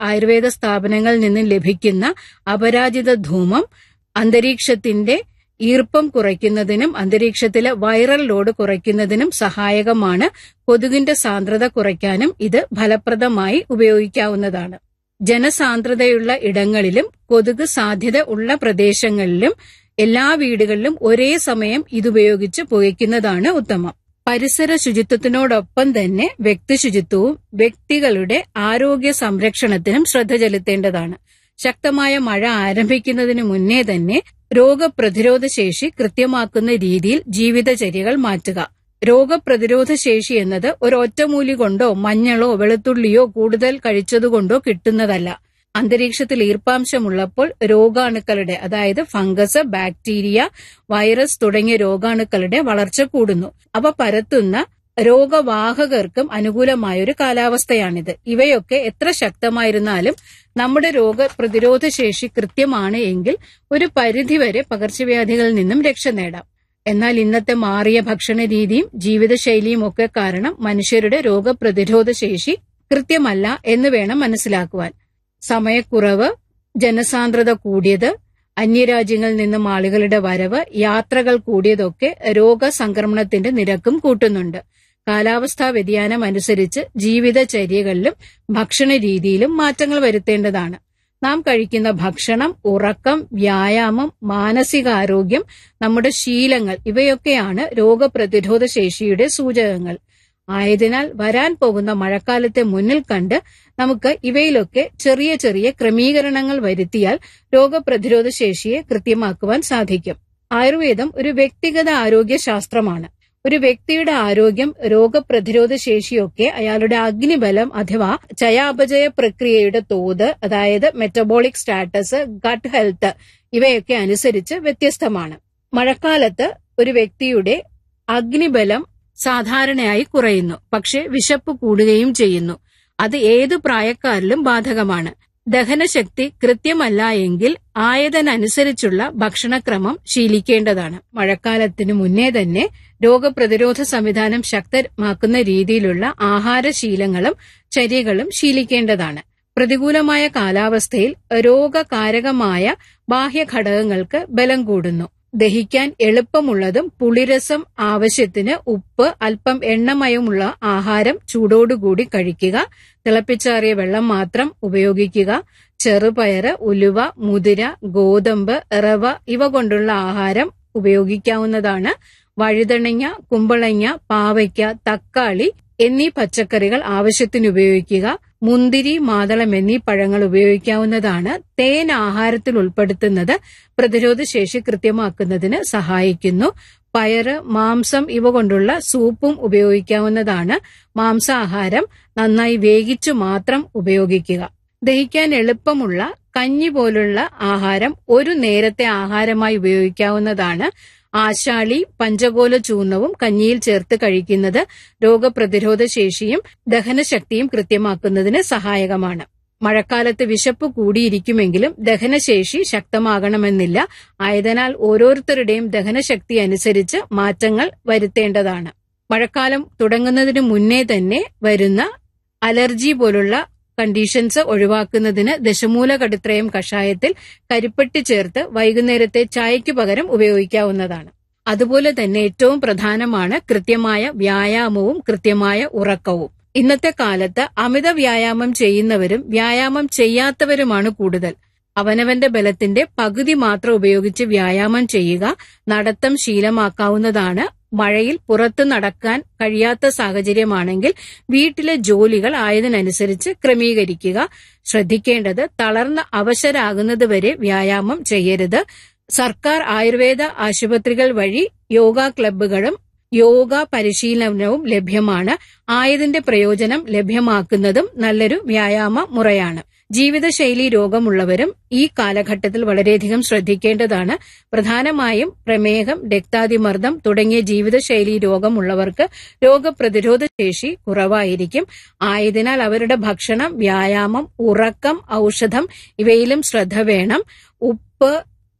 ആയുർവേദ സ്ഥാപനങ്ങളിൽ നിന്നും ലഭിക്കുന്ന അപരാജിത ധൂമം അന്തരീക്ഷത്തിന്റെ ഈർപ്പം കുറയ്ക്കുന്നതിനും അന്തരീക്ഷത്തിലെ വൈറൽ ലോഡ് കുറയ്ക്കുന്നതിനും സഹായകമാണ് കൊതുകിന്റെ സാന്ദ്രത കുറയ്ക്കാനും ഇത് ഫലപ്രദമായി ഉപയോഗിക്കാവുന്നതാണ് ജനസാന്ദ്രതയുള്ള ഇടങ്ങളിലും കൊതുക് സാധ്യത ഉള്ള പ്രദേശങ്ങളിലും എല്ലാ വീടുകളിലും ഒരേ സമയം ഇതുപയോഗിച്ച് പുകയ്ക്കുന്നതാണ് ഉത്തമം പരിസര ശുചിത്വത്തിനോടൊപ്പം തന്നെ വ്യക്തി ശുചിത്വവും വ്യക്തികളുടെ ആരോഗ്യ സംരക്ഷണത്തിനും ശ്രദ്ധ ചെലുത്തേണ്ടതാണ് ശക്തമായ മഴ ആരംഭിക്കുന്നതിന് മുന്നേ തന്നെ രോഗപ്രതിരോധ ശേഷി കൃത്യമാക്കുന്ന രീതിയിൽ ജീവിതചര്യകൾ മാറ്റുക രോഗപ്രതിരോധ ശേഷി എന്നത് ഒരു ഒറ്റമൂലി കൊണ്ടോ മഞ്ഞളോ വെളുത്തുള്ളിയോ കൂടുതൽ കഴിച്ചതുകൊണ്ടോ കിട്ടുന്നതല്ല അന്തരീക്ഷത്തിൽ ഈർപ്പാംശമുള്ളപ്പോൾ രോഗാണുക്കളുടെ അതായത് ഫംഗസ് ബാക്ടീരിയ വൈറസ് തുടങ്ങിയ രോഗാണുക്കളുടെ വളർച്ച കൂടുന്നു അവ പരത്തുന്ന രോഗവാഹകർക്കും അനുകൂലമായൊരു കാലാവസ്ഥയാണിത് ഇവയൊക്കെ എത്ര ശക്തമായിരുന്നാലും നമ്മുടെ രോഗപ്രതിരോധ ശേഷി കൃത്യമാണ് എങ്കിൽ ഒരു പരിധിവരെ പകർച്ചവ്യാധികളിൽ നിന്നും രക്ഷ നേടാം എന്നാൽ ഇന്നത്തെ മാറിയ ഭക്ഷണ രീതിയും ജീവിതശൈലിയും ഒക്കെ കാരണം മനുഷ്യരുടെ രോഗപ്രതിരോധ ശേഷി കൃത്യമല്ല എന്ന് വേണം മനസ്സിലാക്കുവാൻ സമയക്കുറവ് ജനസാന്ദ്രത കൂടിയത് അന്യരാജ്യങ്ങളിൽ നിന്നും ആളുകളുടെ വരവ് യാത്രകൾ കൂടിയതൊക്കെ രോഗസംക്രമണത്തിന്റെ നിരക്കും കൂട്ടുന്നുണ്ട് കാലാവസ്ഥാ വ്യതിയാനം അനുസരിച്ച് ജീവിതചര്യകളിലും ഭക്ഷണ രീതിയിലും മാറ്റങ്ങൾ വരുത്തേണ്ടതാണ് നാം കഴിക്കുന്ന ഭക്ഷണം ഉറക്കം വ്യായാമം മാനസികാരോഗ്യം നമ്മുടെ ശീലങ്ങൾ ഇവയൊക്കെയാണ് രോഗപ്രതിരോധ ശേഷിയുടെ സൂചകങ്ങൾ ആയതിനാൽ വരാൻ പോകുന്ന മഴക്കാലത്തെ മുന്നിൽ കണ്ട് നമുക്ക് ഇവയിലൊക്കെ ചെറിയ ചെറിയ ക്രമീകരണങ്ങൾ വരുത്തിയാൽ രോഗപ്രതിരോധ ശേഷിയെ കൃത്യമാക്കുവാൻ സാധിക്കും ആയുർവേദം ഒരു വ്യക്തിഗത ആരോഗ്യ ശാസ്ത്രമാണ് ഒരു വ്യക്തിയുടെ ആരോഗ്യം രോഗപ്രതിരോധ ശേഷിയൊക്കെ അയാളുടെ അഗ്നിബലം അഥവാ ചയാപചയ പ്രക്രിയയുടെ തോത് അതായത് മെറ്റബോളിക് സ്റ്റാറ്റസ് ഗട്ട് ഹെൽത്ത് ഇവയൊക്കെ അനുസരിച്ച് വ്യത്യസ്തമാണ് മഴക്കാലത്ത് ഒരു വ്യക്തിയുടെ അഗ്നിബലം സാധാരണയായി കുറയുന്നു പക്ഷെ വിശപ്പ് കൂടുകയും ചെയ്യുന്നു അത് ഏതു പ്രായക്കാരിലും ബാധകമാണ് ദഹനശക്തി കൃത്യമല്ല എങ്കിൽ ആയതിനനുസരിച്ചുള്ള ഭക്ഷണക്രമം ശീലിക്കേണ്ടതാണ് മഴക്കാലത്തിനു മുന്നേ തന്നെ രോഗപ്രതിരോധ സംവിധാനം ശക്തമാക്കുന്ന രീതിയിലുള്ള ആഹാരശീലങ്ങളും ചര്യകളും ശീലിക്കേണ്ടതാണ് പ്രതികൂലമായ കാലാവസ്ഥയിൽ രോഗകാരകമായ ബാഹ്യഘടകങ്ങൾക്ക് ബലം കൂടുന്നു ദഹിക്കാൻ എളുപ്പമുള്ളതും പുളിരസം ആവശ്യത്തിന് ഉപ്പ് അല്പം എണ്ണമയമുള്ള ആഹാരം ചൂടോടുകൂടി കഴിക്കുക തിളപ്പിച്ചാറിയ വെള്ളം മാത്രം ഉപയോഗിക്കുക ചെറുപയറ് ഉലുവ മുതിര ഗോതമ്പ് റവ ഇവ കൊണ്ടുള്ള ആഹാരം ഉപയോഗിക്കാവുന്നതാണ് വഴുതണങ്ങ കുമ്പളങ്ങ പാവയ്ക്ക തക്കാളി എന്നീ പച്ചക്കറികൾ ആവശ്യത്തിന് ഉപയോഗിക്കുക മുന്തിരി മാതളം എന്നീ പഴങ്ങൾ ഉപയോഗിക്കാവുന്നതാണ് തേൻ ആഹാരത്തിൽ ഉൾപ്പെടുത്തുന്നത് പ്രതിരോധ ശേഷി കൃത്യമാക്കുന്നതിന് സഹായിക്കുന്നു പയറ് മാംസം ഇവ കൊണ്ടുള്ള സൂപ്പും ഉപയോഗിക്കാവുന്നതാണ് മാംസാഹാരം നന്നായി വേവിച്ചു മാത്രം ഉപയോഗിക്കുക ദഹിക്കാൻ എളുപ്പമുള്ള കഞ്ഞി പോലുള്ള ആഹാരം ഒരു നേരത്തെ ആഹാരമായി ഉപയോഗിക്കാവുന്നതാണ് ആശാളി പഞ്ചകോല ചൂർണവും കഞ്ഞിയിൽ ചേർത്ത് കഴിക്കുന്നത് രോഗപ്രതിരോധ ശേഷിയും ദഹനശക്തിയും കൃത്യമാക്കുന്നതിന് സഹായകമാണ് മഴക്കാലത്ത് വിശപ്പ് കൂടിയിരിക്കുമെങ്കിലും ദഹനശേഷി ശക്തമാകണമെന്നില്ല ആയതിനാൽ ഓരോരുത്തരുടെയും ദഹനശക്തി അനുസരിച്ച് മാറ്റങ്ങൾ വരുത്തേണ്ടതാണ് മഴക്കാലം തുടങ്ങുന്നതിന് മുന്നേ തന്നെ വരുന്ന അലർജി പോലുള്ള കണ്ടീഷൻസ് ഒഴിവാക്കുന്നതിന് ദശമൂല കടുത്രയം കഷായത്തിൽ കരിപ്പെട്ടി ചേർത്ത് വൈകുന്നേരത്തെ ചായയ്ക്ക് പകരം ഉപയോഗിക്കാവുന്നതാണ് അതുപോലെ തന്നെ ഏറ്റവും പ്രധാനമാണ് കൃത്യമായ വ്യായാമവും കൃത്യമായ ഉറക്കവും ഇന്നത്തെ കാലത്ത് അമിത വ്യായാമം ചെയ്യുന്നവരും വ്യായാമം ചെയ്യാത്തവരുമാണ് കൂടുതൽ അവനവന്റെ ബലത്തിന്റെ പകുതി മാത്രം ഉപയോഗിച്ച് വ്യായാമം ചെയ്യുക നടത്തം ശീലമാക്കാവുന്നതാണ് മഴയിൽ പുറത്തു നടക്കാൻ കഴിയാത്ത സാഹചര്യമാണെങ്കിൽ വീട്ടിലെ ജോലികൾ ആയതിനനുസരിച്ച് ക്രമീകരിക്കുക ശ്രദ്ധിക്കേണ്ടത് തളർന്ന അവശരാകുന്നതുവരെ വ്യായാമം ചെയ്യരുത് സർക്കാർ ആയുർവേദ ആശുപത്രികൾ വഴി യോഗ ക്ലബ്ബുകളും യോഗ പരിശീലനവും ലഭ്യമാണ് ആയതിന്റെ പ്രയോജനം ലഭ്യമാക്കുന്നതും നല്ലൊരു വ്യായാമ മുറയാണ് ജീവിതശൈലി രോഗമുള്ളവരും ഈ കാലഘട്ടത്തിൽ വളരെയധികം ശ്രദ്ധിക്കേണ്ടതാണ് പ്രധാനമായും പ്രമേഹം രക്താതിമർദ്ദം തുടങ്ങിയ ജീവിതശൈലി രോഗമുള്ളവർക്ക് രോഗപ്രതിരോധ ശേഷി കുറവായിരിക്കും ആയതിനാൽ അവരുടെ ഭക്ഷണം വ്യായാമം ഉറക്കം ഔഷധം ഇവയിലും ശ്രദ്ധ വേണം ഉപ്പ്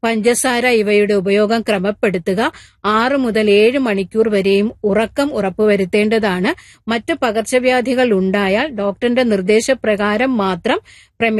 പഞ്ചസാര ഇവയുടെ ഉപയോഗം ക്രമപ്പെടുത്തുക ആറ് മുതൽ ഏഴ് മണിക്കൂർ വരെയും ഉറക്കം ഉറപ്പുവരുത്തേണ്ടതാണ് മറ്റ് പകർച്ചവ്യാധികൾ ഉണ്ടായാൽ ഡോക്ടറിന്റെ നിർദ്ദേശപ്രകാരം മാത്രം പ്രമേഹം